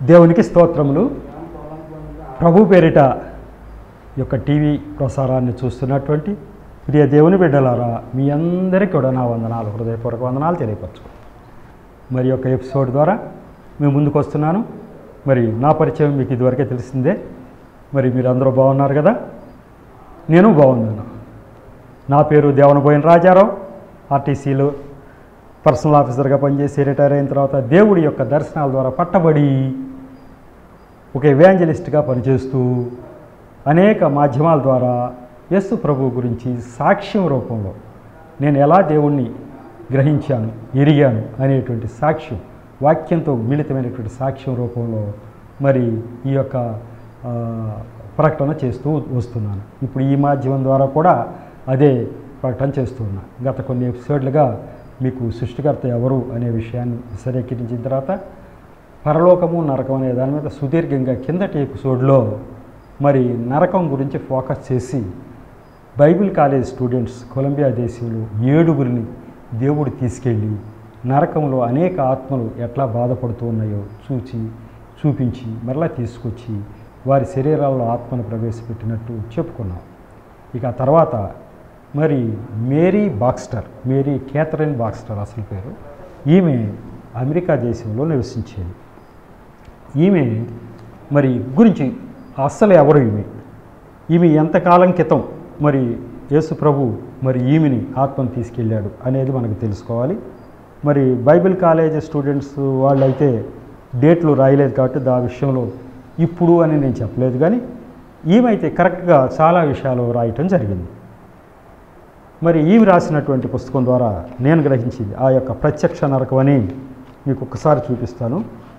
దేవునికి స్తోత్రములు ప్రభు పేరిట ఈ యొక్క టీవీ ప్రసారాన్ని చూస్తున్నటువంటి ప్రియ దేవుని బిడ్డలారా మీ అందరికీ కూడా నా వందనాలు హృదయపూర్వక వందనాలు తెలియపరచు మరి యొక్క ఎపిసోడ్ ద్వారా మేము ముందుకు వస్తున్నాను మరి నా పరిచయం మీకు ఇదివరకే తెలిసిందే మరి మీరు అందరూ బాగున్నారు కదా నేను బాగున్నాను నా పేరు దేవనబోయిన రాజారావు ఆర్టీసీలో పర్సనల్ ఆఫీసర్గా పనిచేసి రిటైర్ అయిన తర్వాత దేవుడి యొక్క దర్శనాల ద్వారా పట్టబడి ఒక ఎవాంజలిస్ట్గా పనిచేస్తూ అనేక మాధ్యమాల ద్వారా యేసు ప్రభు గురించి సాక్ష్యం రూపంలో నేను ఎలా దేవుణ్ణి గ్రహించాను ఎరిగాను అనేటువంటి సాక్ష్యం వాక్యంతో మిళితమైనటువంటి సాక్ష్యం రూపంలో మరి ఈ యొక్క ఆ, ప్రకటన చేస్తూ వస్తున్నాను ఇప్పుడు ఈ మాధ్యమం ద్వారా కూడా అదే ప్రకటన చేస్తున్నా గత కొన్ని ఎపిసోడ్లుగా మీకు సృష్టికర్త ఎవరు అనే విషయాన్ని విశదీకరించిన తర్వాత పరలోకము నరకం అనే దాని మీద సుదీర్ఘంగా కిందటి ఎపిసోడ్లో మరి నరకం గురించి ఫోకస్ చేసి బైబిల్ కాలేజ్ స్టూడెంట్స్ కొలంబియా దేశంలో ఏడుగురిని దేవుడు తీసుకెళ్ళి నరకంలో అనేక ఆత్మలు ఎట్లా బాధపడుతూ ఉన్నాయో చూచి చూపించి మరలా తీసుకొచ్చి వారి శరీరాల్లో ఆత్మను ప్రవేశపెట్టినట్టు చెప్పుకున్నాం ఇక ఆ తర్వాత మరి Mary Baxter Mary Catherine Baxter అసలు పేరు ఈమె అమెరికా దేశంలో నివసించేది ఈమె మరి గురించి అస్సలు ఎవరు ఈమె ఈమె ఎంతకాలం క్రితం మరి యేసు ప్రభు మరి ఈమెని ఆత్మను తీసుకెళ్ళాడు అనేది మనకు తెలుసుకోవాలి మరి బైబిల్ కాలేజ్ స్టూడెంట్స్ వాళ్ళైతే డేట్లు రాయలేదు కాబట్టి దా విషయంలో ఇప్పుడు అని నేను చెప్పలేదు కానీ ఈమె కరెక్ట్గా చాలా విషయాలు రాయటం జరిగింది మరి ఈమె రాసినటువంటి పుస్తకం ద్వారా నేను గ్రహించింది ఆ యొక్క ప్రత్యక్ష నరకం అని మీకు ఒక్కసారి చూపిస్తాను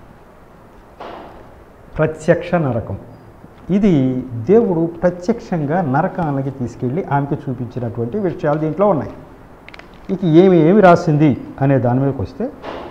ప్రత్యక్ష నరకం ఇది దేవుడు ప్రత్యక్షంగా నరకానికి తీసుకెళ్ళి ఆమెకి చూపించినటువంటి విషయాలు దీంట్లో ఉన్నాయి ఇక ఏమి ఏమి రాసింది అనే దాని మీదకి వస్తే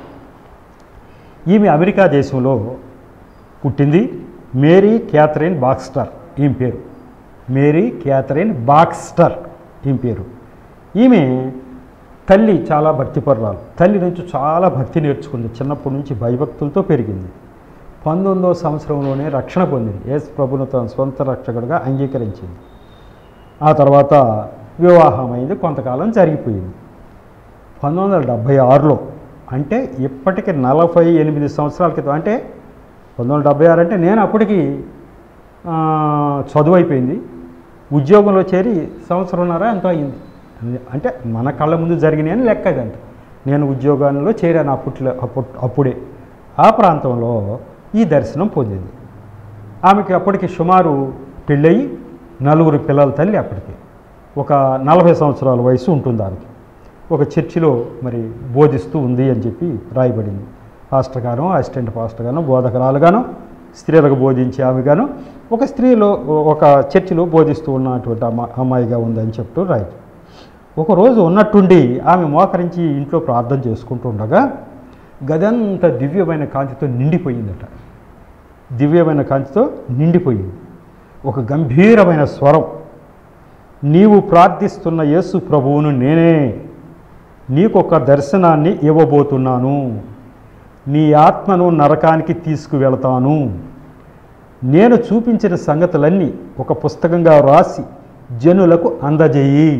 ఈమె అమెరికా దేశంలో పుట్టింది మేరీ క్యాథరిన్ బాక్స్టర్ ఈమె పేరు మేరీ క్యాథరిన్ బాక్స్టర్ ఈమె పేరు ఈమె తల్లి చాలా భక్తిపరురాలు తల్లి నుంచి చాలా భక్తి నేర్చుకుంది చిన్నప్పటి నుంచి భయభక్తులతో పెరిగింది పంతొమ్మిదో సంవత్సరంలోనే రక్షణ పొందింది యేసు ప్రభును తన సొంత రక్షకుడిగా అంగీకరించింది ఆ తర్వాత వివాహమైంది కొంతకాలం జరిగిపోయింది పంతొమ్మిది వందల డెబ్భై ఆరులో అంటే ఇప్పటికి నలభై ఎనిమిది సంవత్సరాల క్రితం అంటే పంతొమ్మిది వందల డెబ్భై ఆరు అంటే నేను అప్పటికి ఆ, చదువు అయిపోయింది ఉద్యోగంలో చేరి సంవత్సరంన్నర ఎంతో అయింది అంటే మన కళ్ళ ముందు జరిగినాయి అని లెక్క ఇదంతా నేను ఉద్యోగంలో చేరాను అప్పట్లో అప్పుడు అప్పుడే ఆ ప్రాంతంలో ఈ దర్శనం పొందింది ఆమెకి అప్పటికి సుమారు పెళ్ళయి నలుగురు పిల్లల తల్లి అప్పటికి ఒక నలభై సంవత్సరాల వయసు ఉంటుంది ఆమెకి ఒక చర్చిలో మరి బోధిస్తూ ఉంది అని చెప్పి రాయబడింది పాస్టర్ గాను అసిస్టెంట్ పాస్టర్ గాను బోధకురాలుగాను స్త్రీలకు బోధించే ఆమెగాను ఒక స్త్రీలో ఒక చర్చిలో బోధిస్తూ ఉన్నటువంటి అమ్మా అమ్మాయిగా ఉందని చెప్తూ రాయి ఒకరోజు ఉన్నట్టుండి ఆమె మోకరించి ఇంట్లో ప్రార్థన చేసుకుంటూ ఉండగా గదంతా దివ్యమైన కాంతితో నిండిపోయిందట దివ్యమైన కాంతితో నిండిపోయింది ఒక గంభీరమైన స్వరం నీవు ప్రార్థిస్తున్న యేసు ప్రభువును నేనే నీకొక దర్శనాన్ని ఇవ్వబోతున్నాను నీ ఆత్మను నరకానికి తీసుకువెళతాను నేను చూపించిన సంగతులన్నీ ఒక పుస్తకంగా రాసి జనులకు అందజేయి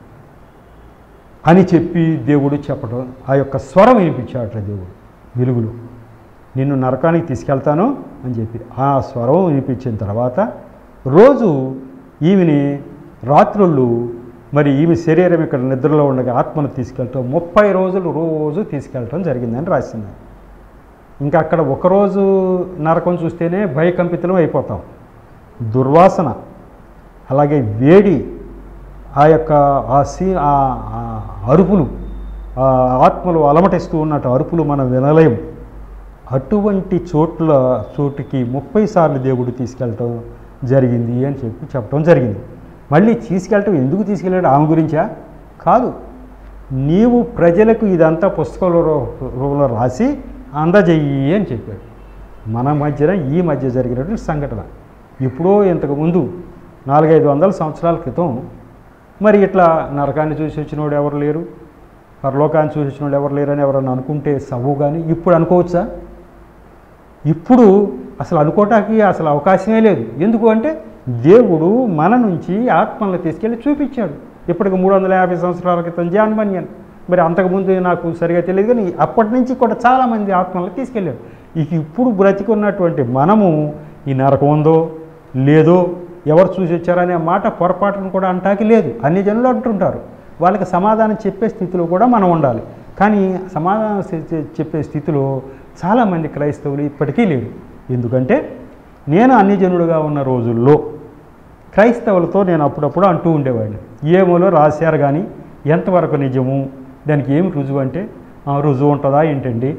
అని చెప్పి దేవుడు చెప్పడం ఆ యొక్క స్వరం వినిపించాడట దేవుడు వెలుగులో నిన్ను నరకానికి తీసుకెళ్తాను అని చెప్పి ఆ స్వరం వినిపించిన తర్వాత రోజు ఈమెని రాత్రుళ్ళు మరి ఈమె శరీరం ఇక్కడ నిద్రలో ఉండగా ఆత్మను తీసుకెళ్తాం ముప్పై రోజులు రోజు తీసుకెళ్ళటం జరిగిందని రాసింది ఇంకా అక్కడ ఒకరోజు నరకం చూస్తేనే భయకంపితులం అయిపోతాం దుర్వాసన అలాగే వేడి ఆ యొక్క ఆ సీ ఆ ఆ అరుపులు ఆ ఆత్మలు అలమటిస్తూ ఉన్నట్టు అరుపులు మనం వినలేం అటువంటి చోట్ల చోటుకి ముప్పై సార్లు దేవుడు తీసుకెళ్ళటం జరిగింది అని చెప్పి చెప్పడం జరిగింది మళ్ళీ తీసుకెళ్ళటం ఎందుకు తీసుకెళ్ళాడు ఆమె గురించా కాదు నీవు ప్రజలకు ఇదంతా పుస్తకంలో రూ- రూపంలో రాసి అందజెయ్యి అని చెప్పాడు మన మధ్యన ఈ మధ్య జరిగినటువంటి సంఘటన ఎప్పుడో ఇంతకుముందు నాలుగైదు వందల సంవత్సరాల క్రితం మరి ఇట్లా నరకాన్ని చూసి వచ్చినోడు ఎవరు లేరు పరలోకాన్ని చూసి వచ్చినోడు ఎవరు లేరని ఎవరన్నా అనుకుంటే సవ్వు కానీ ఇప్పుడు అనుకోవచ్చా ఇప్పుడు అసలు అనుకోవటానికి అసలు అవకాశమే లేదు ఎందుకు అంటే దేవుడు మన నుంచి ఆత్మలను తీసుకెళ్ళి చూపించాడు ఇప్పటికి మూడు వందల యాభై సంవత్సరాల క్రితం జాన్ బన్యన్ మరి అంతకుముందు నాకు సరిగా తెలియదు కానీ అప్పటి నుంచి కూడా చాలామంది ఆత్మలను తీసుకెళ్ళాడు ఇక ఇప్పుడు బ్రతికున్నటువంటి మనము ఈ నరకం ఉందో లేదో ఎవరు చూసి వచ్చారనే మాట పొరపాటును కూడా అంటాకి లేదు అన్ని జనులు అంటుంటారు వాళ్ళకి సమాధానం చెప్పే స్థితిలో కూడా మనం ఉండాలి కానీ సమాధానం చె- చె- చెప్పే స్థితిలో చాలామంది క్రైస్తవులు ఇప్పటికీ లేరు ఎందుకంటే నేను అన్ని జనుడుగా ఉన్న రోజుల్లో క్రైస్తవులతో నేను అప్పుడప్పుడు అంటూ ఉండేవాడిని ఏమోలో రాశారు కానీ ఎంతవరకు నిజము దానికి ఏమి రుజువు అంటే "ఆ, రుజువు ఉంటుందా ఏంటండి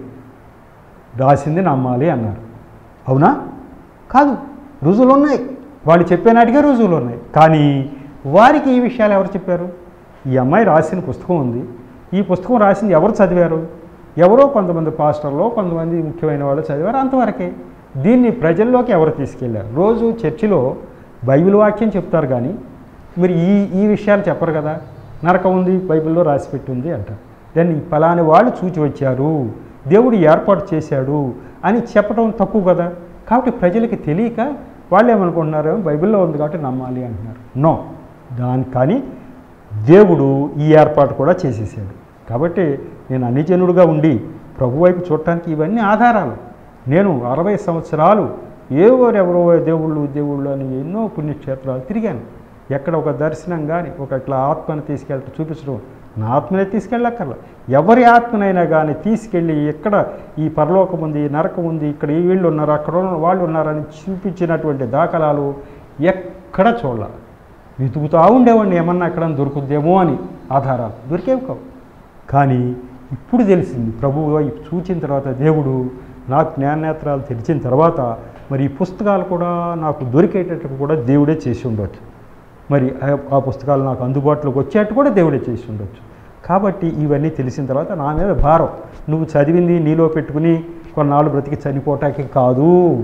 రాసింది నమ్మాలి అన్నారు అవునా కాదు రుజువులు ఉన్నాయి వాళ్ళు చెప్పే నాటికే రుజువులు ఉన్నాయి కానీ వారికి ఈ విషయాలు ఎవరు చెప్పారు ఈ అమ్మాయి రాసిన పుస్తకం ఉంది ఈ పుస్తకం రాసింది ఎవరు చదివారు ఎవరో కొంతమంది పాస్టర్లో కొంతమంది ముఖ్యమైన వాళ్ళు చదివారు అంతవరకే దీన్ని ప్రజల్లోకి ఎవరు తీసుకెళ్లారు రోజు చర్చిలో బైబిల్ వాక్యం చెప్తారు కానీ మరి ఈ ఈ విషయాలు చెప్పరు కదా నరకం ఉంది బైబిల్లో రాసిపెట్టి ఉంది అంటారు దాన్ని ఫలాని వాళ్ళు చూచి వచ్చారు దేవుడు ఏర్పాటు చేశాడు అని చెప్పడం తక్కువ కదా కాబట్టి ప్రజలకి తెలియక వాళ్ళు ఏమనుకుంటున్నారు బైబిల్లో ఉంది కాబట్టి నమ్మాలి అంటున్నారు నో దాని కానీ దేవుడు ఈ ఏర్పాటు కూడా చేసేసాడు కాబట్టి నేను అనిజనుడుగా ఉండి ప్రభు వైపు చూడటానికి ఇవన్నీ ఆధారాలు నేను అరవై సంవత్సరాలు ఎవరెవరో దేవుళ్ళు దేవుళ్ళు అని ఎన్నో పుణ్యక్షేత్రాలు తిరిగాను ఎక్కడ ఒక దర్శనం కానీ ఒక ఇట్లా ఆత్మని తీసుకెళ్ళి చూపించడం నా ఆత్మనే తీసుకెళ్ళక్కర్ల ఎవరి ఆత్మనైనా కానీ తీసుకెళ్ళి ఎక్కడ ఈ పరలోకం ఉంది నరకం ఉంది ఇక్కడ ఈ వీళ్ళు ఉన్నారు అక్కడ ఉన్న వాళ్ళు ఉన్నారని చూపించినటువంటి దాఖలాలు ఎక్కడ చూడాల వెతుకుతూ ఉండేవాడిని ఏమన్నా ఎక్కడ దొరుకుద్దేమో అని ఆధారాలు దొరికేవి కావు కానీ ఇప్పుడు తెలిసింది ప్రభువు వైపు చూచిన తర్వాత దేవుడు నాకు జ్ఞానేత్రాలు తెరిచిన తర్వాత మరి ఈ పుస్తకాలు కూడా నాకు దొరికేటట్టు కూడా దేవుడే చేసి ఉండొచ్చు మరి ఆ- ఆ పుస్తకాలు నాకు అందుబాటులోకి వచ్చేట్టు కూడా దేవుడే చేసి ఉండొచ్చు కాబట్టి ఇవన్నీ తెలిసిన తర్వాత నా మీద భారం నువ్వు చదివింది నీలో పెట్టుకుని కొన్నాళ్ళు బ్రతికి చనిపోవటానికి కాదు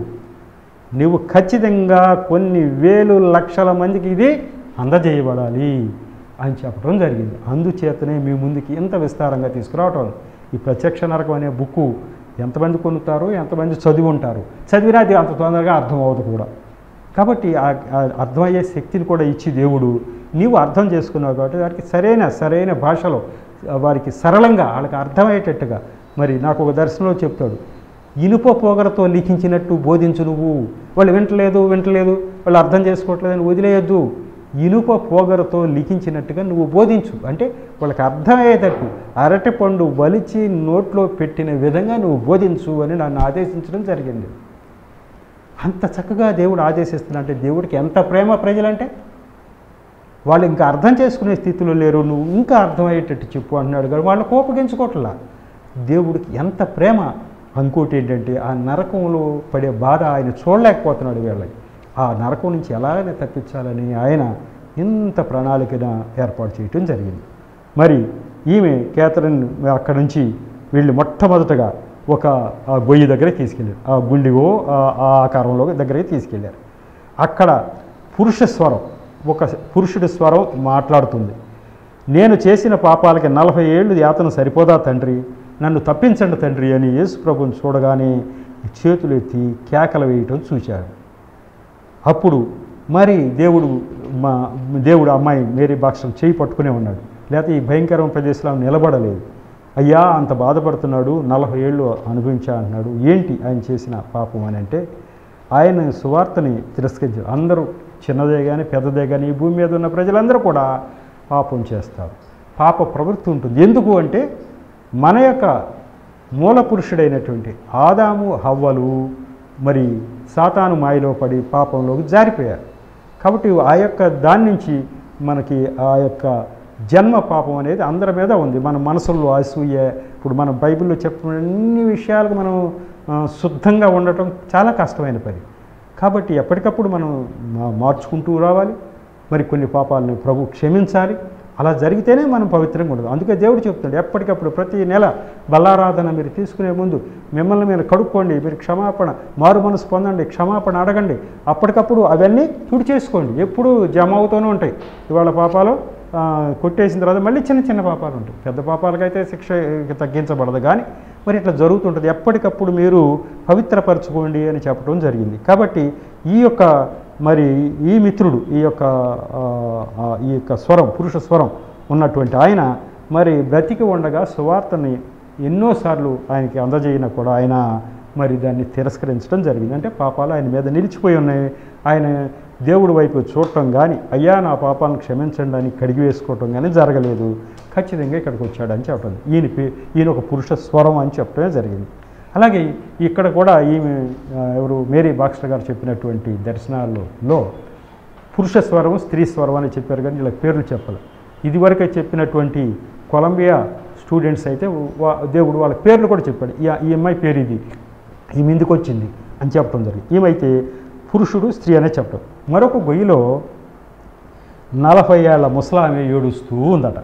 నువ్వు ఖచ్చితంగా కొన్ని వేలు లక్షల మందికి ఇది అందజేయబడాలి అని చెప్పడం జరిగింది అందుచేతనే మీ ముందుకి ఇంత విస్తారంగా తీసుకురావటం ఈ ప్రత్యక్ష నరకం అనే బుక్కు ఎంతమంది కొనుతారు ఎంతమంది చదివి ఉంటారు చదివినా అది అంత తొందరగా అర్థం అవ్వదు కూడా కాబట్టి ఆ- ఆ అర్థమయ్యే శక్తిని కూడా ఇచ్చి దేవుడు నీవు అర్థం చేసుకున్నావు కాబట్టి వారికి సరైన సరైన భాషలో ఆ, వారికి సరళంగా వాళ్ళకి అర్థమయ్యేటట్టుగా మరి నాకు ఒక దర్శనంలో చెప్తాడు ఇనుప పోగరతో లిఖించినట్టు బోధించు నువ్వు వాళ్ళు వింటలేదు వింటలేదు వాళ్ళు అర్థం చేసుకోవట్లేదని వదిలేయొద్దు ఇనుప పోగరతో లిఖించినట్టుగా నువ్వు బోధించు అంటే వాళ్ళకి అర్థమయ్యేటట్టు అరటి పండు వలిచి నోట్లో పెట్టిన విధంగా నువ్వు బోధించు అని నన్ను ఆదేశించడం జరిగింది అంత చక్కగా దేవుడు ఆదేశిస్తున్నా అంటే దేవుడికి ఎంత ప్రేమ ప్రజలంటే వాళ్ళు ఇంకా అర్థం చేసుకునే స్థితిలో లేరు నువ్వు ఇంకా అర్థమయ్యేటట్టు చెప్పు అంటున్నాడు కానీ వాళ్ళు కోపగించుకోవట్లా దేవుడికి ఎంత ప్రేమ ఇంకోటి ఏంటంటే ఆ నరకంలో పడే బాధ ఆయన చూడలేకపోతున్నాడు వీళ్ళకి ఆ నరకం నుంచి ఎలాగైనా తప్పించాలని ఆయన ఇంత ప్రణాళికన ఏర్పాటు చేయటం జరిగింది మరి ఈమె కేథరిన్ అక్కడి నుంచి వీళ్ళు మొట్టమొదటగా ఒక ఆ గొయ్యి దగ్గరికి తీసుకెళ్ళారు ఆ గుండిగో ఆ- ఆ ఆకారంలో దగ్గరికి తీసుకెళ్ళారు అక్కడ పురుష స్వరం ఒక పురుషుడి స్వరం మాట్లాడుతుంది నేను చేసిన పాపాలకి నలభై ఏళ్ళు యాతన సరిపోదా తండ్రి నన్ను తప్పించండి తండ్రి అని యేసు ప్రభుని చూడగానే చేతులు ఎత్తి కేకలు వేయటం చూశాడు అప్పుడు మరి దేవుడు మా దేవుడు అమ్మాయి మేరీ బాక్సం చేయి పట్టుకునే ఉన్నాడు లేకపోతే ఈ భయంకరమైన ప్రదేశంలో ఆమె నిలబడలేదు అయ్యా అంత బాధపడుతున్నాడు నలభై ఏళ్ళు అనుభవించా అంటున్నాడు ఏంటి ఆయన చేసిన పాపం అని అంటే ఆయన సువార్తని తిరస్కరించారు అందరూ చిన్నదే కానీ పెద్దదే కానీ ఈ భూమి మీద ఉన్న ప్రజలందరూ కూడా పాపం చేస్తారు పాప ప్రవృత్తి ఉంటుంది ఎందుకు అంటే మన యొక్క మూల పురుషుడైనటువంటి ఆదాము హవ్వలు మరి సాతాను మాయలో పడి పాపంలోకి జారిపోయారు కాబట్టి ఆ యొక్క దాని నుంచి మనకి ఆ యొక్క జన్మ పాపం అనేది అందరి మీద ఉంది మన మనసుల్లో అసూయ ఇప్పుడు మనం బైబిల్లో చెప్పిన అన్ని విషయాలకు మనం ఆ, శుద్ధంగా ఉండటం చాలా కష్టమైన పని కాబట్టి ఎప్పటికప్పుడు మనం మా- మార్చుకుంటూ రావాలి మరి కొన్ని పాపాలను ప్రభు క్షమించాలి అలా జరిగితేనే మనం పవిత్రంగా ఉండదు అందుకే దేవుడు చెప్తున్నాడు ఎప్పటికప్పుడు ప్రతి నెల బల్లారాధన మీరు తీసుకునే ముందు మిమ్మల్ని మీరు కడుక్కోండి మీరు క్షమాపణ మారు మనసు పొందండి క్షమాపణ అడగండి అప్పటికప్పుడు అవన్నీ తుడి చేసుకోండి ఎప్పుడు జమ అవుతూనే ఉంటాయి ఇవాళ పాపాలు ఆ, కొట్టేసిన తర్వాత మళ్ళీ చిన్న చిన్న పాపాలు ఉంటాయి పెద్ద పాపాలకైతే శిక్ష తగ్గించబడదు కానీ మరి ఇట్లా జరుగుతుంటుంది ఎప్పటికప్పుడు మీరు పవిత్రపరచుకోండి అని చెప్పడం జరిగింది కాబట్టి ఈ యొక్క మరి ఈ మిత్రుడు ఈ యొక్క ఆ, ఆ, ఈ యొక్క స్వరం పురుష స్వరం ఉన్నటువంటి ఆయన మరి బ్రతికి ఉండగా సువార్తని ఎన్నోసార్లు ఆయనకి అందజేయన కూడా ఆయన మరి దాన్ని తిరస్కరించడం జరిగింది అంటే పాపాలు ఆయన మీద నిలిచిపోయి ఉన్నాయి ఆయన దేవుడి వైపు చూడటం కానీ అయ్యా నా పాపాలను క్షమించండి అని కడిగి వేసుకోవటం కానీ జరగలేదు ఖచ్చితంగా ఇక్కడికి వచ్చాడని చెప్పడం ఈయన పే- ఈయన ఒక పురుష స్వరం అని చెప్పడమే జరిగింది అలాగే ఇక్కడ కూడా ఈమె ఆ, ఎవరు మేరీ బాక్స్టర్ గారు చెప్పినటువంటి దర్శనాల్లో పురుష స్వరం స్త్రీ స్వరం అని చెప్పారు కానీ ఇలా పేర్లు చెప్పాలి ఇదివరకే చెప్పినటువంటి కొలంబియా స్టూడెంట్స్ అయితే వా- దేవుడు వాళ్ళ పేర్లు కూడా చెప్పాడు ఈ ఈ అమ్మాయి పేరు ఇది ఈమె ఎందుకు వచ్చింది అని చెప్పడం జరిగింది ఈమైతే పురుషుడు స్త్రీ అనే చెప్పడం మరొక గొయ్యిలో నలభై ఏళ్ల ముసలామె ఏడుస్తూ ఉందట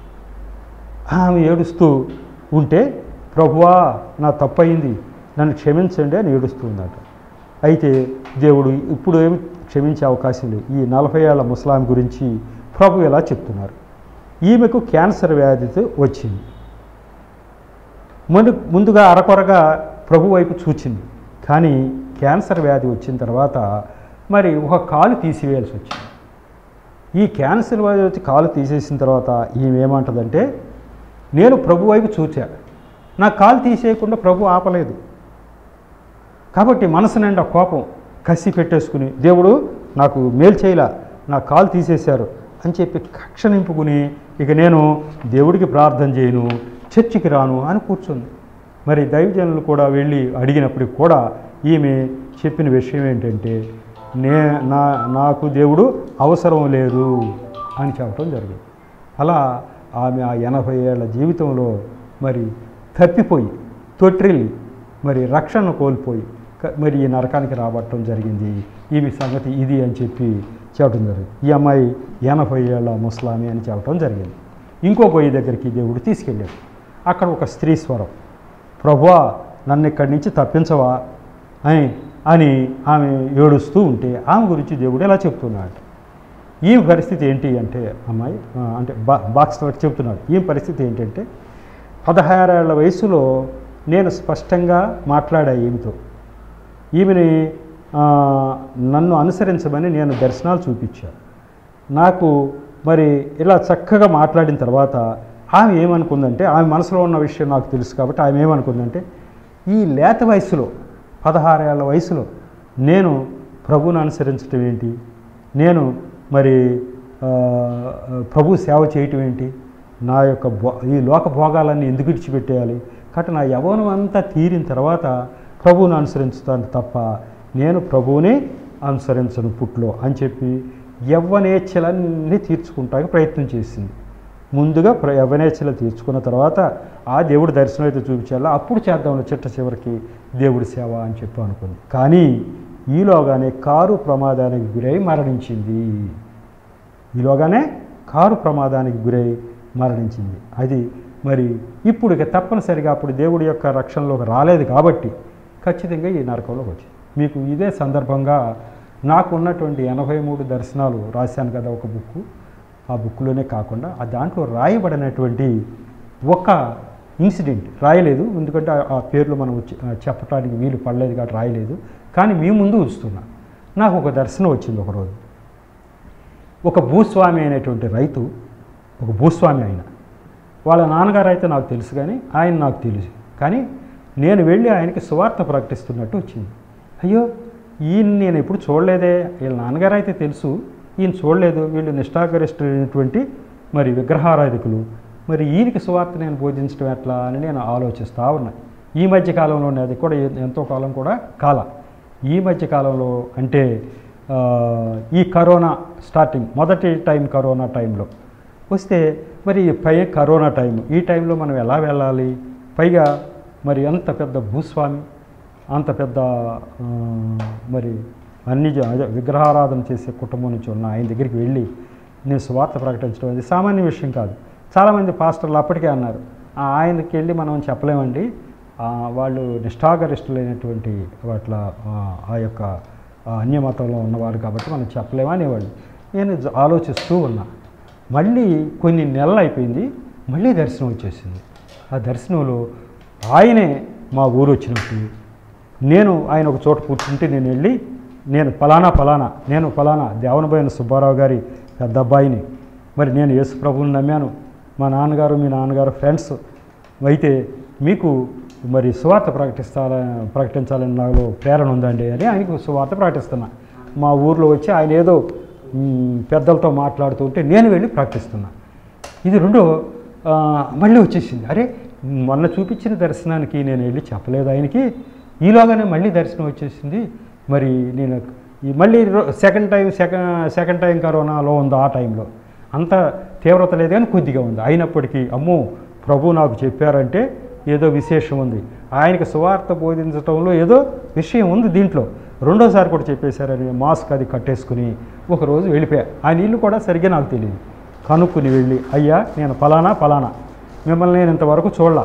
ఆమె ఏడుస్తూ ఉంటే ప్రభువా నా తప్పయింది నన్ను క్షమించండి అని ఏడుస్తూ ఉందట అయితే దేవుడు ఇప్పుడు ఏమి క్షమించే అవకాశం లేదు ఈ నలభై ఏళ్ల ముసలాం గురించి ప్రభు ఇలా చెప్తున్నారు ఈమెకు క్యాన్సర్ వ్యాధితో వచ్చింది ముందు ముందుగా అరకొరగా ప్రభు వైపు చూచింది కానీ క్యాన్సర్ వ్యాధి వచ్చిన తర్వాత మరి ఒక కాలు తీసివేయాల్సి వచ్చింది ఈ క్యాన్సర్ వ్యాధి వచ్చి కాలు తీసేసిన తర్వాత ఈమె ఏమంటుందంటే నేను ప్రభు వైపు చూచా నా కాలు తీసేయకుండా ప్రభు ఆపలేదు కాబట్టి మనసు నిండా కోపం కసి పెట్టేసుకుని దేవుడు నాకు మేలు చేయలా నా కాలు తీసేశారు అని చెప్పి కక్ష నింపుకుని ఇక నేను దేవుడికి ప్రార్థన చేయను చర్చికి రాను అని కూర్చుంది మరి దైవజనులు కూడా వెళ్ళి అడిగినప్పటికి కూడా ఈమె చెప్పిన విషయం ఏంటంటే నే నా నాకు దేవుడు అవసరం లేదు అని చెప్పడం జరిగింది అలా ఆమె ఆ ఎనభై ఏళ్ల జీవితంలో మరి తప్పిపోయి తొట్టిల్లి మరి రక్షణ కోల్పోయి క- మరి ఈ నరకానికి రాబట్టడం జరిగింది ఈమె సంగతి ఇది అని చెప్పి చెప్పడం జరిగింది ఈ అమ్మాయి ఎనభై ఏళ్ళ ముసలామి అని చెప్పడం జరిగింది ఇంకో గొయ్యి దగ్గరికి దేవుడు తీసుకెళ్ళాడు అక్కడ ఒక స్త్రీ స్వరం ప్రభువా నన్ను ఇక్కడి నుంచి తప్పించవా అని అని ఆమె ఏడుస్తూ ఉంటే ఆమె గురించి దేవుడు ఎలా చెప్తున్నాడు ఈ పరిస్థితి ఏంటి అంటే అమ్మాయి ఆ, అంటే బా బాక్స్ చెప్తున్నాడు ఈ పరిస్థితి ఏంటంటే పదహారేళ్ల వయసులో నేను స్పష్టంగా మాట్లాడా ఈమెతో ఈమెని ఆ, నన్ను అనుసరించమని నేను దర్శనాలు చూపించాను నాకు మరి ఇలా చక్కగా మాట్లాడిన తర్వాత ఆమె ఏమనుకుందంటే ఆమె మనసులో ఉన్న విషయం నాకు తెలుసు కాబట్టి ఆమె ఏమనుకుందంటే ఈ లేత వయసులో పదహారేళ్ల వయసులో నేను ప్రభువుని అనుసరించడం ఏంటి నేను మరి ఆ, ప్రభు సేవ చేయటం ఏంటి నా యొక్క భో ఈ లోక భోగాలన్నీ ఎందుకు విడిచిపెట్టేయాలి కాబట్టి నా యవనం అంతా తీరిన తర్వాత ప్రభువుని అనుసరించుతాను తప్ప నేను ప్రభువుని అనుసరించను పుట్లో అని చెప్పి యవ్వనేచ్ఛలన్నీ తీర్చుకుంటానికి ప్రయత్నం చేసింది ముందుగా ప్ర యవ్వనేచ్ఛలు తీర్చుకున్న తర్వాత ఆ దేవుడి దర్శనం అయితే చూపించాలో అప్పుడు చేద్దాం చిట్ట చివరికి దేవుడి సేవ అని చెప్పి అనుకుంది కానీ ఈలోగానే కారు ప్రమాదానికి గురై మరణించింది ఈలోగానే కారు ప్రమాదానికి గురై మరణించింది అది మరి ఇప్పుడు ఇక తప్పనిసరిగా అప్పుడు దేవుడి యొక్క రక్షణలోకి రాలేదు కాబట్టి ఖచ్చితంగా ఈ నరకంలోకి వచ్చింది మీకు ఇదే సందర్భంగా నాకు ఉన్నటువంటి ఎనభై మూడు దర్శనాలు రాశాను కదా ఒక బుక్ ఆ బుక్లోనే కాకుండా ఆ దాంట్లో రాయబడినటువంటి ఒక ఇన్సిడెంట్ రాయలేదు ఎందుకంటే ఆ- ఆ పేర్లు మనం వచ్చి- ఆ చెప్పడానికి వీలు పడలేదు కాబట్టి రాయలేదు కానీ మీ ముందు ఉంచుతున్నా నాకు ఒక దర్శనం వచ్చింది ఒకరోజు ఒక భూస్వామి అయినటువంటి రైతు ఒక భూస్వామి ఆయన వాళ్ళ నాన్నగారు అయితే నాకు తెలుసు కానీ ఆయన నాకు తెలుసు కానీ నేను వెళ్ళి ఆయనకి సువార్త ప్రకటిస్తున్నట్టు వచ్చింది అయ్యో ఈయన నేను ఎప్పుడు చూడలేదే వీళ్ళ నాన్నగారు అయితే తెలుసు ఈయన చూడలేదు వీళ్ళు నిష్ఠాగరిష్ఠులైనటువంటి మరి విగ్రహారాధికులు మరి ఈయనకి సువార్త నేను బోధించడం ఎట్లా అని నేను ఆలోచిస్తూ ఉన్నా ఈ మధ్య కాలంలోనే అది కూడా ఎ- ఎంతో కాలం కూడా కాల ఈ మధ్య కాలంలో అంటే ఆ, ఈ కరోనా స్టార్టింగ్ మొదటి టైం కరోనా టైంలో వస్తే మరి పై కరోనా టైం ఈ టైంలో మనం ఎలా వెళ్ళాలి పైగా మరి అంత పెద్ద భూస్వామి అంత పెద్ద ఆ, మరి అన్ని జ- అదే విగ్రహారాధన చేసే కుటుంబం నుంచి ఉన్న ఆయన దగ్గరికి వెళ్ళి నేను స్వార్థ ప్రకటించడం అనేది సామాన్య విషయం కాదు చాలామంది పాస్టర్లు అప్పటికే అన్నారు "ఆ, ఆయనకి వెళ్ళి మనం చెప్పలేమండి ఆ, వాళ్ళు నిష్ఠాగరిష్ఠులైనటువంటి వాట్ల ఆ, ఆ యొక్క ఆ, అన్యమతంలో ఉన్నవారు కాబట్టి మనం చెప్పలేమా అనేవాళ్ళు నేను జ- ఆలోచిస్తూ ఉన్నా మళ్ళీ కొన్ని నెలలు అయిపోయింది మళ్ళీ దర్శనం వచ్చేసింది ఆ దర్శనంలో ఆయనే మా ఊరు వచ్చినప్పుడు నేను ఆయన ఒక చోట కూర్చుంటే నేను వెళ్ళి నేను ఫలానా ఫలానా నేను ఫలానా దేవనబోయిన సుబ్బారావు గారి పెద్ద అబ్బాయిని మరి నేను యేసు ప్రభువుని నమ్మాను మా నాన్నగారు మీ నాన్నగారు ఫ్రెండ్స్ అయితే మీకు మరి సువార్త ప్రకటిస్తాల ప్రకటించాలని నాలో ప్రేరణ ఉందండి అని ఆయనకు సువార్త ప్రకటిస్తున్నా మా ఊర్లో వచ్చి ఆయన ఏదో మ్, పెద్దలతో మాట్లాడుతూ ఉంటే నేను వెళ్ళి ప్రకటిస్తున్నా ఇది రెండో ఆ, మళ్ళీ వచ్చేసింది అరే మొన్న చూపించిన దర్శనానికి నేను వెళ్ళి చెప్పలేదు ఆయనకి ఈలోగానే మళ్ళీ దర్శనం వచ్చేసింది మరి నేను ఈ మళ్ళీ second time second second time కరోనాలో ఉంది ఆ టైంలో అంత తీవ్రత లేదు కానీ కొద్దిగా ఉంది అయినప్పటికీ అమ్మో ప్రభు నాకు చెప్పారంటే ఏదో విశేషం ఉంది ఆయనకి సువార్త బోధించడంలో ఏదో విషయం ఉంది దీంట్లో రెండోసారి కూడా చెప్పేశారని మాస్క్ అది కట్టేసుకుని ఒకరోజు వెళ్ళిపోయా ఆయన ఇల్లు కూడా సరిగ్గా నాకు తెలియదు కనుక్కుని వెళ్ళి అయ్యా నేను ఫలానా ఫలానా మిమ్మల్ని నేను ఇంతవరకు చూడలా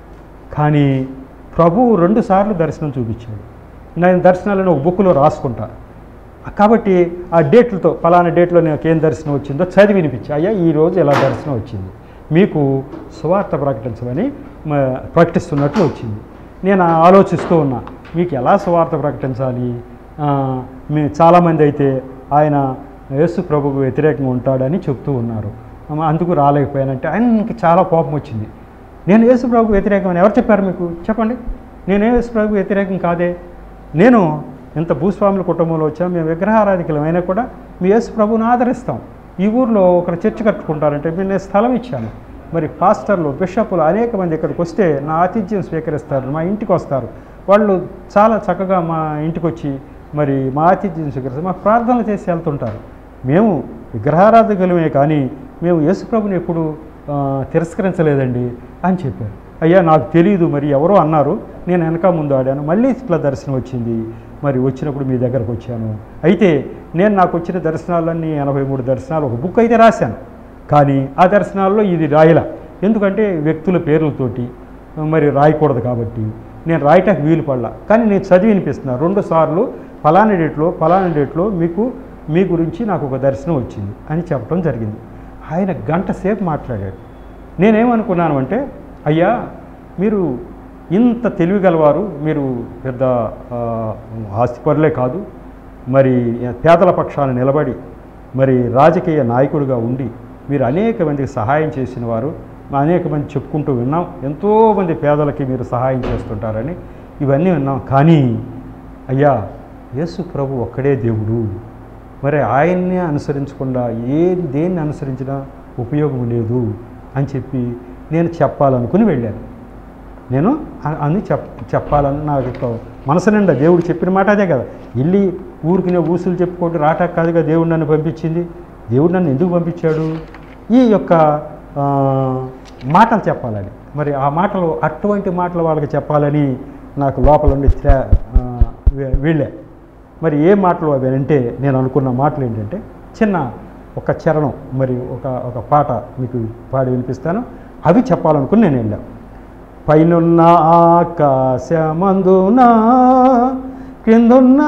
కానీ ప్రభువు రెండు సార్లు దర్శనం చూపించాడు నేను దర్శనాలను ఒక బుక్లో రాసుకుంటా కాబట్టి ఆ డేట్లతో ఫలానా డేట్లో నాకు ఏం దర్శనం వచ్చిందో చదివి వినిపించి అయ్యా ఈరోజు ఎలా దర్శనం వచ్చింది మీకు సువార్త ప్రకటించమని మ- ప్రకటిస్తున్నట్లు వచ్చింది నేను ఆలోచిస్తూ ఉన్నా మీకు ఎలా సువార్త ప్రకటించాలి ఆ, మీ చాలామంది అయితే ఆయన యేసు ప్రభుకు వ్యతిరేకంగా ఉంటాడని చెప్తూ ఉన్నారు అమ్మ, అందుకు రాలేకపోయానంటే ఆయనకి చాలా కోపం వచ్చింది నేను యేసు ప్రభుకు వ్యతిరేకమని ఎవరు చెప్పారు మీకు చెప్పండి నేనే యేసు ప్రభుకు వ్యతిరేకం కాదే నేను ఇంత భూస్వాముల కుటుంబంలో వచ్చాం మేము విగ్రహారాధికులం అయినా కూడా మీ యేసు ప్రభుని ఆదరిస్తాం ఈ ఊర్లో ఒకరు చర్చ కట్టుకుంటారంటే మీరు నేను స్థలం ఇచ్చాను మరి పాస్టర్లు బిషప్లు అనేక మంది ఇక్కడికి వస్తే నా ఆతిథ్యం స్వీకరిస్తారు మా ఇంటికి వస్తారు వాళ్ళు చాలా చక్కగా మా ఇంటికి వచ్చి మరి మా ఆతిథ్యం స్వీకరిస్తారు మా ప్రార్థనలు చేసి వెళ్తుంటారు మేము విగ్రహారాధకులమే కానీ మేము యేసుప్రభుని ఎప్పుడు ఆ, తిరస్కరించలేదండి అని చెప్పారు అయ్యా నాకు తెలియదు మరి ఎవరో అన్నారు నేను వెనక ముందు ఆడాను మళ్ళీ ఇట్లా దర్శనం వచ్చింది మరి వచ్చినప్పుడు మీ దగ్గరకు వచ్చాను అయితే నేను నాకు వచ్చిన దర్శనాలన్నీ ఎనభై మూడు దర్శనాలు ఒక బుక్ అయితే రాశాను కానీ ఆ దర్శనాల్లో ఇది రాయల ఎందుకంటే వ్యక్తుల పేర్లతోటి మరి రాయకూడదు కాబట్టి నేను రాయటానికి వీలు పడలా కానీ నేను చదివి వినిపిస్తున్నా రెండు సార్లు ఫలానా డేట్లో ఫలానా డేట్లో మీకు మీ గురించి నాకు ఒక దర్శనం వచ్చింది అని చెప్పడం జరిగింది ఆయన గంట సేపు మాట్లాడాడు నేనేమనుకున్నాను అంటే అయ్యా మీరు ఇంత తెలివి గలవారు మీరు పెద్ద ఆ, ఆస్తిపరులే కాదు మరి పేదల పక్షాన నిలబడి మరి రాజకీయ నాయకుడిగా ఉండి మీరు అనేక మందికి సహాయం చేసిన వారు అనేక మంది చెప్పుకుంటూ విన్నాం ఎంతోమంది పేదలకి మీరు సహాయం చేస్తుంటారని ఇవన్నీ విన్నాం కానీ అయ్యా యేసు ప్రభు ఒక్కడే దేవుడు మరి ఆయన్నే అనుసరించకుండా ఏ దేన్ని అనుసరించినా ఉపయోగం లేదు అని చెప్పి నేను చెప్పాలనుకుని వెళ్ళాను నేను అ- అన్ని చెప్ చెప్పాలని నాకు ఒక మనసు నిండా దేవుడు చెప్పిన మాట అదే కదా వెళ్ళి ఊరికి ఊసులు చెప్పుకుంటూ రాటాక్ కాదుగా దేవుడు నన్ను పంపించింది దేవుడు నన్ను ఎందుకు పంపించాడు ఈ యొక్క ఆ, మాటలు చెప్పాలని మరి ఆ మాటలు అటువంటి మాటలు వాళ్ళకి చెప్పాలని నాకు లోపల ఉండి త్రా- ఆ, వే- వెళ్ళా మరి ఏ మాటలు అవి అంటే నేను అనుకున్న మాటలు ఏంటంటే చిన్న ఒక చరణం మరి ఒక ఒక పాట మీకు పాడి వినిపిస్తాను అవి చెప్పాలనుకుని నేను వెళ్ళాను పైనున్న ఆకాశమందున క్రిందున్న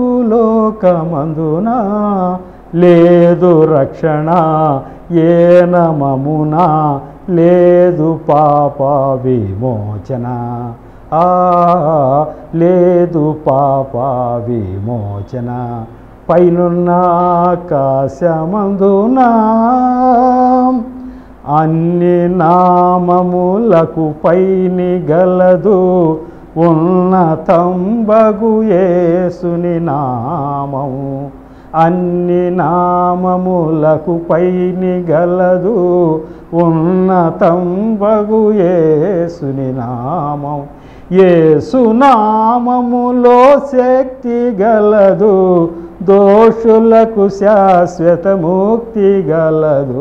భూలోకమందున లేదు రక్షణ ఏ నమమున లేదు పాప విమోచన ఆ లేదు పాప విమోచన పైనున్న ఆకాశమందున అన్ని నామములకు పైని గలదు ఉన్నతంబగు యేసుని నామము అన్ని నామములకు పైని గలదు ఉన్నతంబగు యేసుని నామం యేసు నామములో శక్తి గలదు దోషులకు శాశ్వత ముక్తి గలదు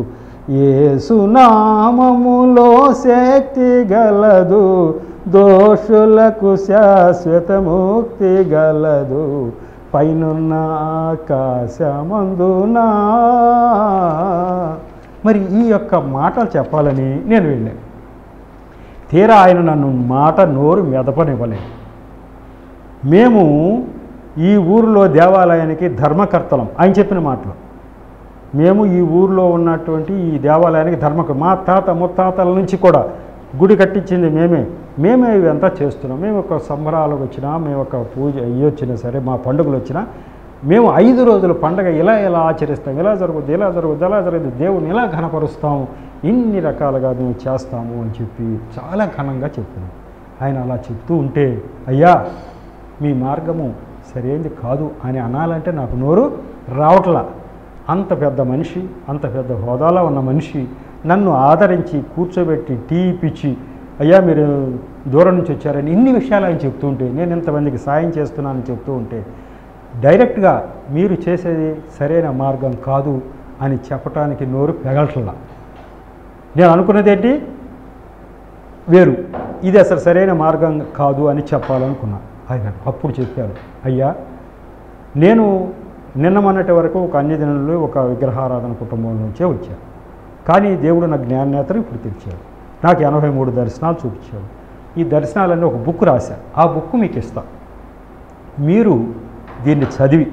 ఏసునామములో శక్తి గలదు దోషులకు శాశ్వత ముక్తి గలదు పైనున్న ఆకాశమందునా మరి ఈ యొక్క మాటలు చెప్పాలని నేను వెళ్ళాను తీరా ఆయన నన్ను మాట నోరు మెదపనివ్వలేదు మేము ఈ ఊరిలో దేవాలయానికి ధర్మకర్తలం ఆయన చెప్పిన మాటలు మేము ఈ ఊర్లో ఉన్నటువంటి ఈ దేవాలయానికి ధర్మకు మా తాత ముత్తాతల నుంచి కూడా గుడి కట్టించింది మేమే మేమే ఇవంతా చేస్తున్నాం మేము ఒక సంబరాలకు వచ్చినా మేము ఒక పూజ అయ్యి వచ్చినా సరే మా పండుగలు వచ్చినా మేము ఐదు రోజుల పండగ ఇలా ఇలా ఆచరిస్తాం ఇలా జరుగుద్ది ఇలా జరుగుద్ది ఇలా జరుగుద్ది దేవుని ఇలా ఘనపరుస్తాము ఇన్ని రకాలుగా మేము చేస్తాము అని చెప్పి చాలా ఘనంగా చెప్పినాం ఆయన అలా చెప్తూ ఉంటే అయ్యా మీ మార్గము సరైనది కాదు అని అనాలంటే నాకు నోరు రావట్లా అంత పెద్ద మనిషి అంత పెద్ద హోదాలో ఉన్న మనిషి నన్ను ఆదరించి కూర్చోబెట్టి టీ ఇప్పించి అయ్యా మీరు దూరం నుంచి వచ్చారని ఇన్ని విషయాలు ఆయన చెప్తూ ఉంటే నేను ఇంతమందికి సాయం చేస్తున్నానని చెప్తూ ఉంటే డైరెక్ట్గా మీరు చేసేది సరైన మార్గం కాదు అని చెప్పటానికి నోరు పెగలట్లా నేను అనుకున్నది ఏంటి వేరు ఇది అసలు సరైన మార్గం కాదు అని చెప్పాలనుకున్నా ఆయన అప్పుడు చెప్పాను అయ్యా నేను నిన్న మొన్నటి వరకు ఒక అన్యజనులు ఒక విగ్రహారాధన కుటుంబం నుంచే వచ్చాను కానీ దేవుడు నా జ్ఞానేతను ఇప్పుడు తెచ్చాడు నాకు ఎనభై మూడు దర్శనాలు చూపించాడు ఈ దర్శనాలన్నీ ఒక బుక్ రాశా ఆ బుక్ మీకు ఇస్తా మీరు దీన్ని చదివి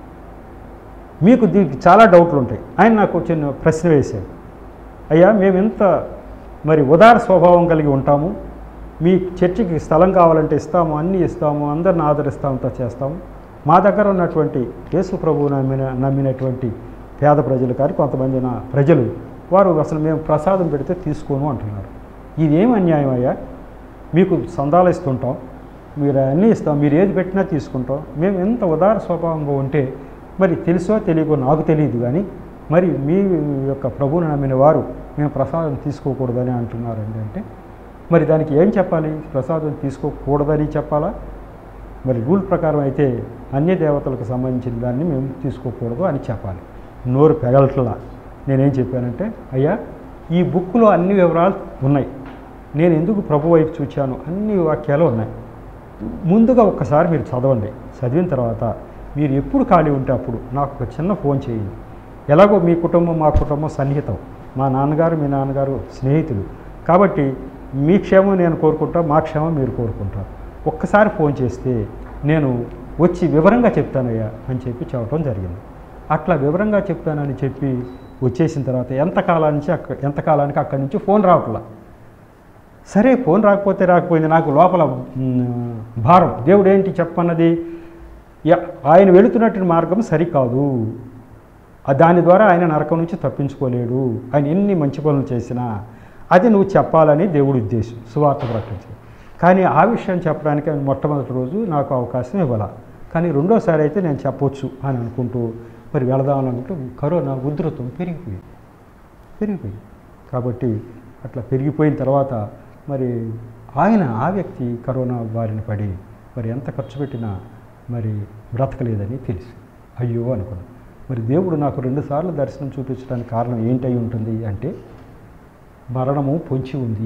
మీకు దీనికి చాలా డౌట్లు ఉంటాయి ఆయన నాకు చిన్న ప్రశ్న వేశాడు అయ్యా మేము ఎంత మరి ఉదార స్వభావం కలిగి ఉంటాము మీ చర్చికి స్థలం కావాలంటే ఇస్తాము అన్నీ ఇస్తాము అందరిని ఆదరిస్తాము అంతా చేస్తాము మా దగ్గర ఉన్నటువంటి యేసు ప్రభువు నమ్మిన నమ్మినటువంటి పేద ప్రజలు కానీ కొంతమంది నా ప్రజలు వారు అసలు మేము ప్రసాదం పెడితే తీసుకోను అంటున్నారు ఇదేం అన్యాయం అయ్యా మీకు సందాలు ఇస్తుంటాం మీరు అన్నీ ఇస్తాం మీరు ఏది పెట్టినా తీసుకుంటాం మేము ఎంత ఉదార స్వభావంగా ఉంటే మరి తెలుసో తెలియకో నాకు తెలియదు కానీ మరి మీ యొక్క ప్రభువుని నమ్మిన వారు మేము ప్రసాదం తీసుకోకూడదని అంటున్నారండి అంటే మరి దానికి ఏం చెప్పాలి ప్రసాదం తీసుకోకూడదని చెప్పాలా మరి రూల్ ప్రకారం అయితే అన్య దేవతలకు సంబంధించిన దాన్ని మేము తీసుకోకూడదు అని చెప్పాలి నోరు పెగలట్లా నేనేం చెప్పానంటే అయ్యా ఈ బుక్లో అన్ని వివరాలు ఉన్నాయి నేను ఎందుకు ప్రభు వైపు చూచాను అన్ని వాక్యాలు ఉన్నాయి ముందుగా ఒక్కసారి మీరు చదవండి చదివిన తర్వాత మీరు ఎప్పుడు ఖాళీ ఉంటే అప్పుడు నాకు ఒక చిన్న ఫోన్ చేయండి ఎలాగో మీ కుటుంబం మా కుటుంబం సన్నిహితం మా నాన్నగారు మీ నాన్నగారు స్నేహితులు కాబట్టి మీ క్షేమం నేను కోరుకుంటా మా క్షేమం మీరు కోరుకుంటారు ఒక్కసారి ఫోన్ చేస్తే నేను వచ్చి వివరంగా చెప్తానయ్యా అని చెప్పి చెప్పడం జరిగింది అట్లా వివరంగా చెప్తానని చెప్పి వచ్చేసిన తర్వాత ఎంత కాలానికి అక్క ఎంత కాలానికి అక్కడి నుంచి ఫోన్ రావట్లా సరే ఫోన్ రాకపోతే రాకపోయింది నాకు లోపల మ్, భారం దేవుడు ఏంటి చెప్పన్నది యా- ఆయన వెళుతున్నటువంటి మార్గం సరికాదు ఆ దాని ద్వారా ఆయన నరకం నుంచి తప్పించుకోలేడు ఆయన ఎన్ని మంచి పనులు చేసినా అది నువ్వు చెప్పాలని దేవుడి ఉద్దేశం సువార్త ప్రకటించి కానీ ఆ విషయం చెప్పడానికి ఆయన మొట్టమొదటి రోజు నాకు అవకాశం ఇవ్వాల కానీ రెండోసారి అయితే నేను చెప్పొచ్చు అని అనుకుంటూ మరి వెళదామని అనుకుంటూ కరోనా ఉధృతం పెరిగిపోయింది పెరిగిపోయింది కాబట్టి అట్లా పెరిగిపోయిన తర్వాత మరి ఆయన ఆ వ్యక్తి కరోనా బారిన పడి మరి ఎంత ఖర్చు పెట్టినా మరి బ్రతకలేదని తెలుసు అయ్యో అనుకున్నాను మరి దేవుడు నాకు రెండుసార్లు దర్శనం చూపించడానికి కారణం ఏంటై ఉంటుంది అంటే మరణము పొంచి ఉంది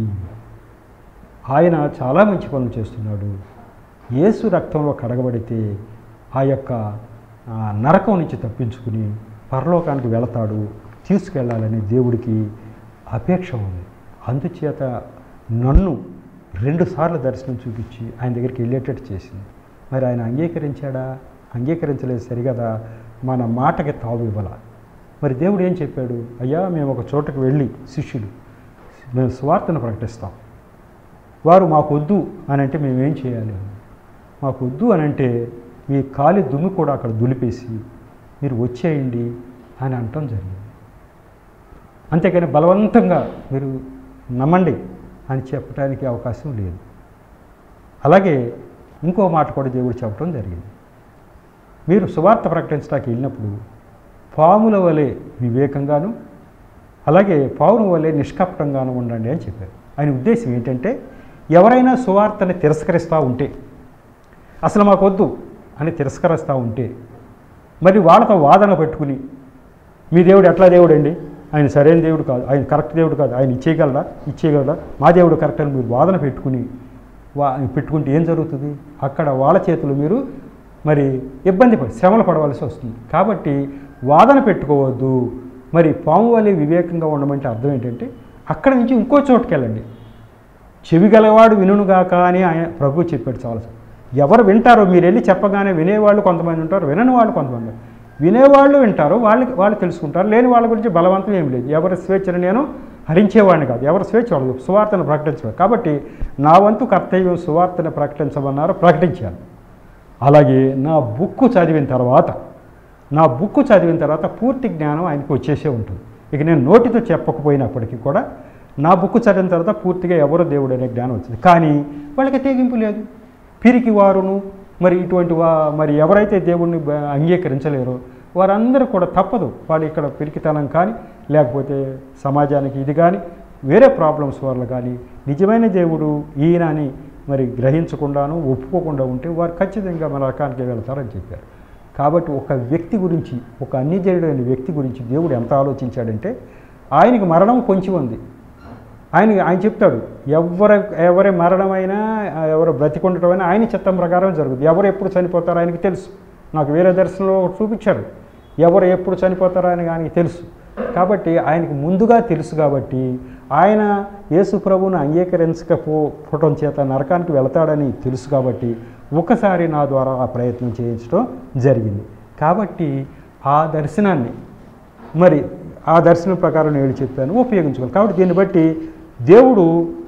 ఆయన చాలా మంచి పనులు చేస్తున్నాడు యేసు రక్తంలో కడగబడితే ఆ యొక్క ఆ, నరకం నుంచి తప్పించుకుని పరలోకానికి వెళతాడు తీసుకెళ్ళాలని దేవుడికి అపేక్ష ఉంది అందుచేత నన్ను రెండుసార్లు దర్శనం చూపించి ఆయన దగ్గరికి వెళ్ళేటట్టు చేసింది మరి ఆయన అంగీకరించాడా అంగీకరించలేదు సరిగదా మన మాటకి తావు ఇవ్వాల మరి దేవుడు ఏం చెప్పాడు అయ్యా మేము ఒక చోటకు వెళ్ళి శిష్యులు మేము స్వార్థను ప్రకటిస్తాం వారు మాకు వద్దు అని అంటే మేమేం చేయాలి మాకు వద్దు అని అంటే మీ కాలి దుమ్ము కూడా అక్కడ దులిపేసి మీరు వచ్చేయండి అని అనటం జరిగింది అంతేకాని బలవంతంగా మీరు నమ్మండి అని చెప్పడానికి అవకాశం లేదు అలాగే ఇంకో మాట కూడా దేవుడు చెప్పడం జరిగింది మీరు సువార్త ప్రకటించడానికి వెళ్ళినప్పుడు పాముల వలె వివేకంగాను అలాగే పావుల వలె నిష్కపటంగాను ఉండండి అని చెప్పారు ఆయన ఉద్దేశం ఏంటంటే ఎవరైనా సువార్తని తిరస్కరిస్తూ ఉంటే అసలు మాకు వద్దు అని తిరస్కరిస్తూ ఉంటే మరి వాళ్ళతో వాదన పెట్టుకుని మీ దేవుడు ఎట్లా దేవుడు అండి ఆయన సరైన దేవుడు కాదు ఆయన కరెక్ట్ దేవుడు కాదు ఆయన ఇచ్చేయగలరా ఇచ్చేయగలరా మా దేవుడు కరెక్ట్ అని మీరు వాదన పెట్టుకుని వా పెట్టుకుంటే ఏం జరుగుతుంది అక్కడ వాళ్ళ చేతులు మీరు మరి ఇబ్బంది పడి శ్రమలు పడవలసి వస్తుంది కాబట్టి వాదన పెట్టుకోవద్దు మరి పాము వలె వివేకంగా ఉండమంటే అర్థం ఏంటంటే అక్కడ నుంచి ఇంకో చోటుకి వెళ్ళండి చెవి గలవాడు వినుగాక అని ఆయన ప్రభు చెప్పాడు చాలా ఎవరు వింటారో మీరు వెళ్ళి చెప్పగానే వినేవాళ్ళు కొంతమంది ఉంటారు వినని వాళ్ళు కొంతమంది ఉంటారు. వినేవాళ్ళు వింటారు వాళ్ళకి వాళ్ళు తెలుసుకుంటారు లేని వాళ్ళ గురించి బలవంతం ఏం లేదు ఎవరి స్వేచ్ఛను నేను హరించేవాడిని కాదు ఎవరి స్వేచ్ఛ వాళ్ళది సువార్తను ప్రకటించడం కాబట్టి నా వంతు కర్తవ్యం సువార్తను ప్రకటించమన్నారు ప్రకటించాను అలాగే నా బుక్ చదివిన తర్వాత నా బుక్ చదివిన తర్వాత పూర్తి జ్ఞానం ఆయనకు వచ్చేసే ఉంటుంది ఇక నేను నోటితో చెప్పకపోయినప్పటికీ కూడా నా బుక్ చదివిన తర్వాత పూర్తిగా ఎవరో దేవుడు అనే జ్ఞానం వచ్చింది కానీ వాళ్ళకి తెగింపు లేదు పిరికి వారును మరి ఇటువంటి వా మరి ఎవరైతే దేవుణ్ణి బ- అంగీకరించలేరో వారందరూ కూడా తప్పదు వాళ్ళు ఇక్కడ పిరికితనం కానీ లేకపోతే సమాజానికి ఇది కానీ వేరే ప్రాబ్లమ్స్ వల్ల కానీ నిజమైన దేవుడు ఈయన అని మరి గ్రహించకుండాను ఒప్పుకోకుండా ఉంటే వారు ఖచ్చితంగా మన రకానికి వెళ్తారని చెప్పారు కాబట్టి ఒక వ్యక్తి గురించి ఒక అన్యజనుడైన వ్యక్తి గురించి దేవుడు ఎంత ఆలోచించాడంటే ఆయనకి మరణం కొంచెం ఉంది ఆయన ఆయన చెప్తాడు ఎవరి ఎవరి మరణమైనా ఎవరు బ్రతికుండటమైనా ఆయన చిత్తం ప్రకారం జరుగుతుంది ఎవరు ఎప్పుడు చనిపోతారో ఆయనకి తెలుసు నాకు వేరే దర్శనంలో ఒకటి చూపించారు ఎవరు ఎప్పుడు చనిపోతారో అని ఆయనకి తెలుసు కాబట్టి ఆయనకి ముందుగా తెలుసు కాబట్టి ఆయన యేసు ప్రభువును అంగీకరించకపోవటం చేత నరకానికి వెళతాడని తెలుసు కాబట్టి ఒకసారి నా ద్వారా ఆ ప్రయత్నం చేయించడం జరిగింది కాబట్టి ఆ దర్శనాన్ని మరి ఆ దర్శనం ప్రకారం నేను చెప్పాను ఉపయోగించుకోవాలి కాబట్టి దీన్ని బట్టి దేవుడు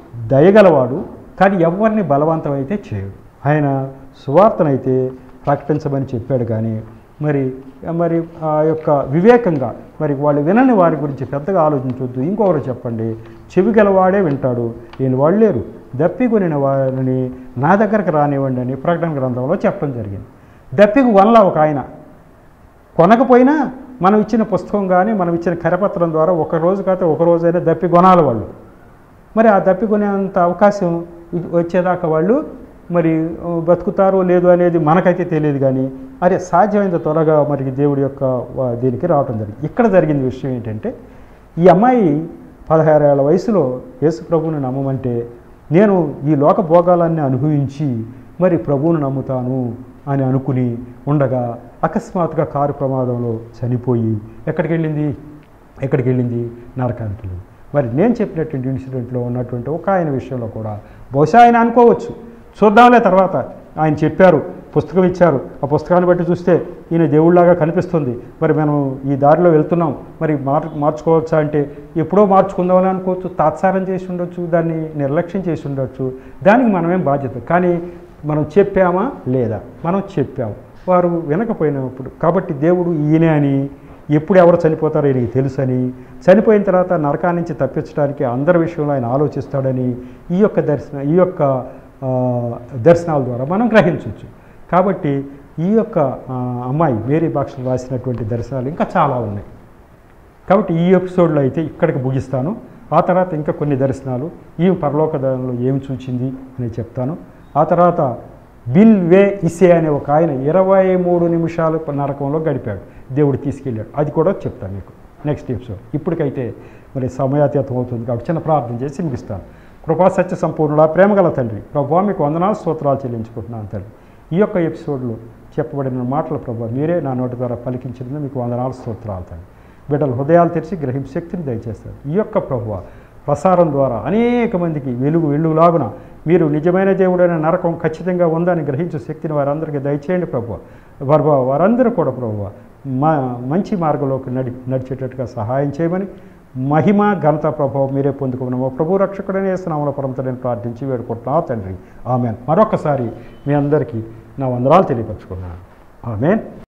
దయగలవాడు కానీ ఎవరిని బలవంతం అయితే చేయడు ఆయన సువార్తనైతే ప్రకటించమని చెప్పాడు కానీ మరి మరి ఆ యొక్క వివేకంగా మరి వాళ్ళు వినని వారి గురించి పెద్దగా ఆలోచించవద్దు ఇంకొకరు చెప్పండి చెవి గలవాడే వింటాడు ఈయన వాళ్ళు లేరు దప్పికొనిన వారిని నా దగ్గరకు రానివ్వండి అని ప్రకటన గ్రంథంలో చెప్పడం జరిగింది దప్పికి వనలా ఒక ఆయన కొనకపోయినా మనం ఇచ్చిన పుస్తకం కానీ మనం ఇచ్చిన కరపత్రం ద్వారా ఒక రోజు కాకపోతే ఒక రోజైనా దప్పి కొనాలి వాళ్ళు మరి ఆ దప్పి కొనేంత అవకాశం ఇ- వచ్చేదాకా వాళ్ళు మరి ఆ, బతుకుతారో లేదో అనేది మనకైతే తెలియదు కానీ అరే సాధ్యమైనంత త్వరగా మరి దేవుడి యొక్క వా- దీనికి రావటం జరిగింది ఇక్కడ జరిగిన విషయం ఏంటంటే ఈ అమ్మాయి పదహారేళ్ల వయసులో యేసు ప్రభువుని నమ్మమంటే నేను ఈ లోక భోగాలన్నీ అనుభవించి మరి ప్రభువును నమ్ముతాను అని అనుకుని ఉండగా అకస్మాత్తుగా కారు ప్రమాదంలో చనిపోయి ఎక్కడికి వెళ్ళింది ఎక్కడికి వెళ్ళింది నరకానికి వెళ్ళింది మరి నేను చెప్పినటువంటి ఇన్సిడెంట్లో ఉన్నటువంటి ఒక ఆయన విషయంలో కూడా బహుశా ఆయన అనుకోవచ్చు చూద్దాంలే తర్వాత ఆయన చెప్పారు పుస్తకం ఇచ్చారు ఆ పుస్తకాన్ని బట్టి చూస్తే ఈయన దేవుళ్ళలాగా కనిపిస్తుంది మరి మనం ఈ దారిలో వెళ్తున్నాం మరి మార్ మార్చుకోవచ్చా అంటే ఎప్పుడో మార్చుకుందామని అనుకోవచ్చు తాత్సారం చేసి ఉండొచ్చు దాన్ని నిర్లక్ష్యం చేసి ఉండొచ్చు దానికి మనమేం బాధ్యత కానీ మనం చెప్పామా లేదా మనం చెప్పాము వారు వినకపోయినప్పుడు కాబట్టి దేవుడు ఈయనే అని ఎప్పుడు ఎవరు చనిపోతారో ఈయనకి తెలుసని చనిపోయిన తర్వాత నరకా నుంచి తప్పించడానికి అందరి విషయంలో ఆయన ఆలోచిస్తాడని ఈ యొక్క దర్శన ఈ యొక్క ఆ, దర్శనాల ద్వారా మనం గ్రహించవచ్చు కాబట్టి ఈ యొక్క ఆ, అమ్మాయి మేరీ బాక్స్లో రాసినటువంటి దర్శనాలు ఇంకా చాలా ఉన్నాయి కాబట్టి ఈ ఎపిసోడ్లో అయితే ఇక్కడికి ముగిస్తాను ఆ తర్వాత ఇంకా కొన్ని దర్శనాలు ఈ పరలోక దానిలో ఏమి చూచింది అని చెప్తాను ఆ తర్వాత బిల్ వే ఇసే అనే ఒక ఆయన ఇరవై మూడు నిమిషాలు నరకంలో గడిపాడు దేవుడు తీసుకెళ్ళాడు అది కూడా చెప్తాను మీకు నెక్స్ట్ ఎపిసోడ్ ఇప్పటికైతే మరి సమయాతీతం అవుతుంది కాబట్టి చిన్న ప్రార్థన చేసి ముగిస్తాను కృపా సత్య సంపూర్ణుడా ప్రేమగల తండ్రి ప్రభావ మీకు వందనాలు స్తోత్రాలు చెల్లించుకుంటున్నాను తండ్రి ఈ యొక్క ఎపిసోడ్లో చెప్పబడిన మాటలు ప్రభావ మీరే నా నోటి ద్వారా పలికించినందుకు మీకు వందనాలు స్తోత్రాలు తండ్రి బిడ్డలు హృదయాలు తెరిచి గ్రహింపు శక్తిని దయచేస్తారు ఈ యొక్క ప్రభువ ప్రసారం ద్వారా అనేక మందికి వెలుగు వెలుగులాగున మీరు నిజమైన దేవుడైన నరకం ఖచ్చితంగా ఉందని గ్రహించే శక్తిని వారందరికీ దయచేయండి ప్రభు ప్రభు వారందరూ కూడా ప్రభు మా మంచి మార్గంలోకి నడి నడిచేటట్టుగా సహాయం చేయమని మహిమ ఘనత ప్రభావం మీరే పొందుకున్నాము ప్రభు రక్షకుడనే స్నామల పరంతో నేను ప్రార్థించి వేడుకుంటున్నా తండ్రి ఆమెన్ మరొకసారి మీ అందరికీ నా వందనాలు తెలియపరచుకున్నాను ఆమెన్